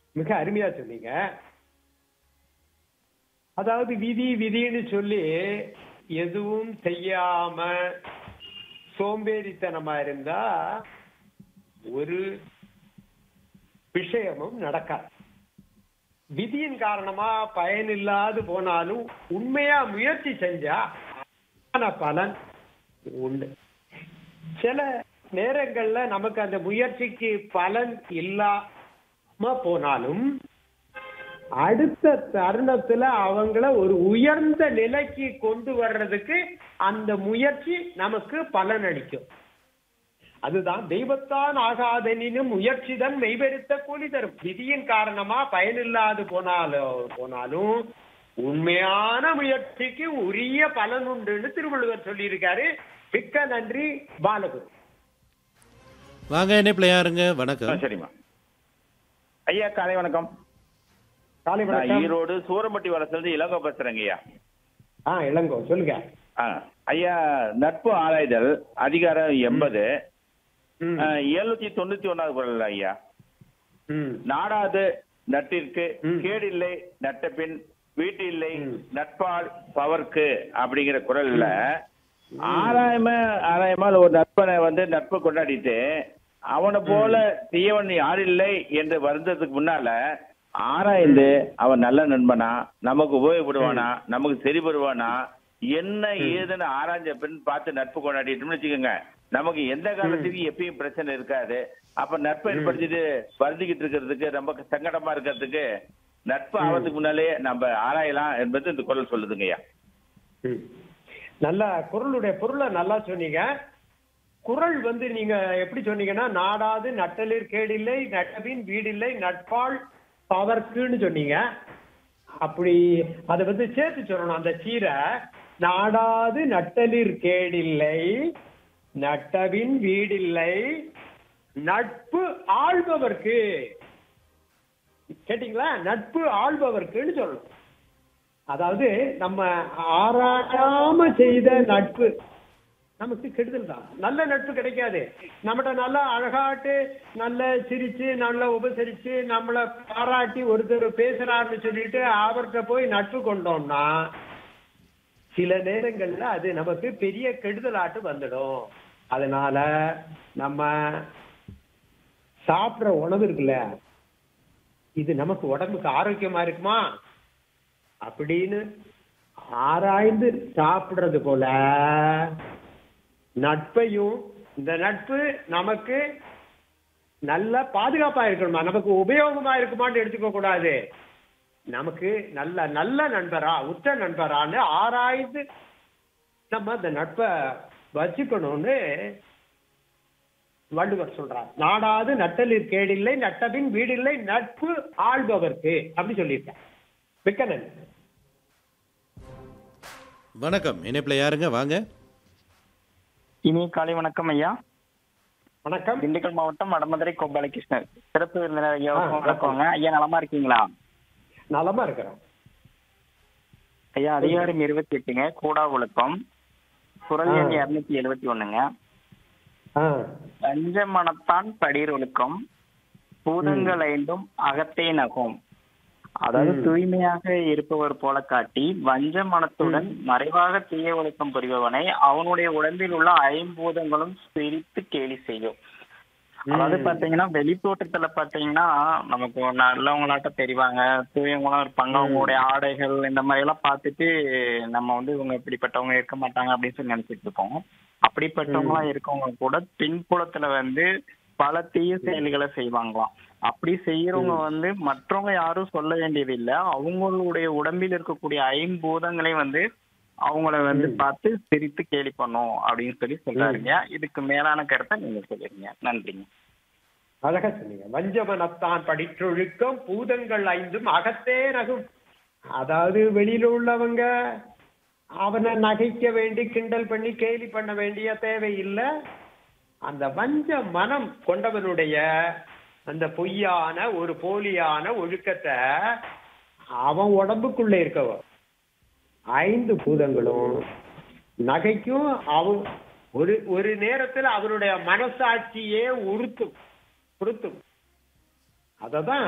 மிக அருமையா சொன்னீங்க அதாவது விதி விதின்னு சொல்லி எதுவும் செய்யாம சோம்பேறித்தனமா இருந்தா ஒரு விஷயமும் நடக்காது விதியின் காரணமா பயனில்லாது போனாலும் உண்மையா முயற்சி செஞ்சா ஆன பலன் உண்டு சில நேரங்கள்ல நமக்கு அந்த முயற்சிக்கு பலன் இல்லாம போனாலும் அடுத்த தருணத்துல அவங்கள ஒரு உயர்ந்த நிலைக்கு கொண்டு வர்றதுக்கு அந்த முயற்சி நமக்கு பலன் அளிக்கும் அதுதான் தெய்வத்தான் ஆகாதெனினும் முயற்சிதான் மெய்வெறுத்த கூலி தரும் விதியின் காரணமா பயனில்லாது போனாலும் போனாலும் உண்மையான முயற்சிக்கு உரிய பலன் உண்டுன்னு திருவள்ளுவர் சொல்லியிருக்காரு மிக்க நன்றி பாலகுரு வாங்க இணைப்பில் யாருங்க ஆ, வணக்கம் சரிம்மா ஐயா காலை வணக்கம் காலை நான் வணக்கம் ஈரோடு சூரம்பட்டி வளர்ச்சிலிருந்து இளங்கோ பேசுறேங்க ஐயா ஆ இளங்கோ சொல்லுங்க ஆ, ஐயா நட்பு ஆராய்தல் அதிகாரம் எண்பது ம், எழுநூத்தி தொண்ணூத்தி ஒன்னாவது குரல் ஐயா ம், நாடாது நட்டிற்கு ம். கேடில்லை நட்ட பின் வீட்டு இல்லை ம். நட்பால் பவர்க்கு அப்படிங்கிற குரல்ல ஆராயம ஆராயமால் ஒரு நட்பனை வந்து நட்பு கொண்டாடிட்டு அவனை போல தீயவன் யார் இல்லை என்று வருந்ததுக்கு முன்னால ஆராய்ந்து அவன் நல்ல நண்பனா நமக்கு உபயோகப்படுவானா நமக்கு சரி வருவானா என்ன ஏதுன்னு ஆராய்ஞ்ச பின் பார்த்து நட்பு கொண்டாடிட்டோம்னு வச்சுக்கோங்க நமக்கு எந்த காலத்துக்கும் எப்பயும் பிரச்சனை இருக்காது அப்ப நட்பை ஏற்படுத்திட்டு வருந்திக்கிட்டு இருக்கிறதுக்கு ரொம்ப சங்கடமா இருக்கிறதுக்கு நட்பு ஆவதுக்கு முன்னாலே நம்ம ஆராயலாம் என்பது இந்த குரல் சொல்லுதுங்கய்யா ம். நல்ல குரலுடைய பொருளை நல்லா சொன்னீங்க குரல் வந்து நீங்க எப்படி சொன்னீங்கன்னா நாடாது நட்டலில் கேடில்லை நட்டபின் வீடில்லை நட்பால் பவர்க்குன்னு சொன்னீங்க அப்படி அதை வந்து சேர்த்து சொல்லணும் அந்த சீரை நாடாது நட்டலிற் கேடில்லை நட்டபின் வீடில்லை நட்பு ஆள்பவர்க்கு கேட்டீங்களா நட்பு ஆள்பவர்க்குன்னு சொல்லணும் அதாவது நம்ம ஆராயாம செய்த நட்பு நமக்கு கெடுதல் தான் நல்ல நட்பு கிடைக்காது நம்மகிட்ட நல்லா அழகாட்டு நல்ல சிரிச்சு நல்லா உபசரிச்சு நம்மள பாராட்டி ஒருத்தர் பேசுறாருன்னு சொல்லிட்டு அவர்கிட்ட போய் நட்பு கொண்டோம்னா சில நேரங்கள்ல அது நமக்கு பெரிய கெடுதலாட்டு வந்துடும் அதனால நம்ம சாப்பிடுற உணவு இருக்குல்ல இது நமக்கு உடம்புக்கு ஆரோக்கியமா இருக்குமா அப்படின்னு ஆராய்ந்து சாப்பிடுறது போல நட்பையும் இந்த நட்பு நமக்கு நல்ல பாதுகாப்பா இருக்கணுமா நமக்கு உபயோகமா இருக்குமான்னு எடுத்துக்க கூடாது நமக்கு நல்ல நல்ல நண்பரா உற்ற நண்பரான்னு ஆராய்ந்து நம்ம அந்த நட்பை வச்சுக்கணும்னு வள்ளுவர் சொல்றார் நாடாது நட்டலில் கேடில்லை நட்டபின் வீடில்லை நட்பு ஆள்பவர்க்கு அப்படி சொல்லியிருக்கேன் மிக்க நன்றி வணக்கம் இணைப்பில் யாருங்க வாங்க இனிய காலை வணக்கம் ஐயா வணக்கம் திண்டுக்கல் மாவட்டம் வடமதுரை கோபாலகிருஷ்ணர் சிறப்பு விருந்தினர் ஐயா ஆ, வணக்கங்க ஐயா நலமா இருக்கீங்களா நலமா இருக்கிறோம் ஐயா அதிகாரம் இருபத்தி எட்டுங்க கூடா ஒழுக்கம் குரல் எண் ஆ. இருநூத்தி எழுபத்தி ஒண்ணுங்க ஆ, பஞ்ச மனத்தான் படிர் ஒழுக்கம் பூதங்கள் ஐந்தும் அகத்தே நகும் அதாவது ம். தூய்மையாக இருப்பவர் போல காட்டி வஞ்ச மனத்துடன் மறைவாக தீய ஒழுக்கம் புரிபவனை அவனுடைய உடம்பில் உள்ள ஐம்பூதங்களும் சிரித்து கேலி செய்யும் அதாவது ம். பாத்தீங்கன்னா வெளித்தோற்றத்துல பாத்தீங்கன்னா நமக்கு நல்லவங்களாட்ட தெரிவாங்க தூயவங்களும் இருப்பாங்க அவங்களுடைய ஆடைகள் இந்த மாதிரி எல்லாம் பார்த்துட்டு நம்ம வந்து இவங்க இப்படிப்பட்டவங்க இருக்க மாட்டாங்க அப்படின்னு சொல்லி நினைச்சிட்டு இருக்கோம் அப்படிப்பட்டவங்களா இருக்கவங்க கூட பின்புலத்துல வந்து பல தீய செயல்களை செய்வாங்களாம் அப்படி செய்யறவங்க வந்து மற்றவங்க யாரும் சொல்ல வேண்டியது இல்ல அவங்களுடைய உடம்பில் இருக்கக்கூடிய ஐம்பூதங்களை வந்து அவங்கள வந்து ம். பார்த்து சிரித்து கேலி பண்ணும் அப்படின்னு சொல்லி சொல்றாருங்க இதுக்கு மேலான கருத்தை நீங்க சொல்லிருங்க நன்றிங்க அழகா சொன்னீங்க வஞ்சமனத்தான் படிற்றொழுக்கம் பூதங்கள் ஐந்தும் அகத்தே நகும் அதாவது வெளியில உள்ளவங்க அவனை நகைக்க வேண்டி கிண்டல் பண்ணி கேலி பண்ண வேண்டிய தேவையில்லை அந்த வஞ்ச மனம் கொண்டவனுடைய அந்த பொய்யான ஒரு போலியான ஒழுக்கத்தை அவன் உடம்புக்குள்ள இருக்கவ ஐந்து பூதங்களும் நகைக்கும் அவன் ஒரு ஒரு நேரத்துல அவனுடைய மனசாட்சியே உறுத்தும் உறுத்தும் அததான்